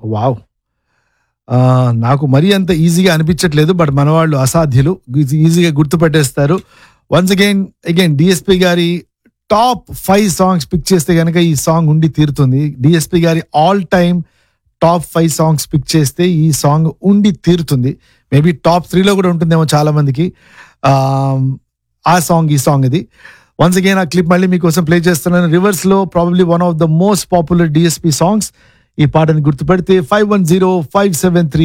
wow ఆ, నాకు మరీ అంత ఈజీగా అనిపించట్లేదు బట్ మన వాళ్ళు అసాధ్యులు ఈజీ- ఈజీగా గుర్తుపెట్టేస్తారు వన్స్ అగైన్ అగైన్ డిఎస్పి గారి టాప్ ఫైవ్ సాంగ్స్ పిక్ చేస్తే కనుక ఈ సాంగ్ ఉండి తీరుతుంది డిఎస్పి గారి all time top five songs pick చేస్తే ఈ సాంగ్ ఉండి తీరుతుంది మేబీ టాప్ త్రీలో కూడా ఉంటుందేమో చాలా మందికి ఆ, ఆ సాంగ్ ఈ సాంగ్ ఇది వన్స్ అగైన్ ఆ క్లిప్ మళ్ళీ మీకోసం ప్లే చేస్తున్నాను రివర్స్ లో probably one of the most popular DSP songs ఈ పాటని గుర్తుపెడితే five one zero five seven three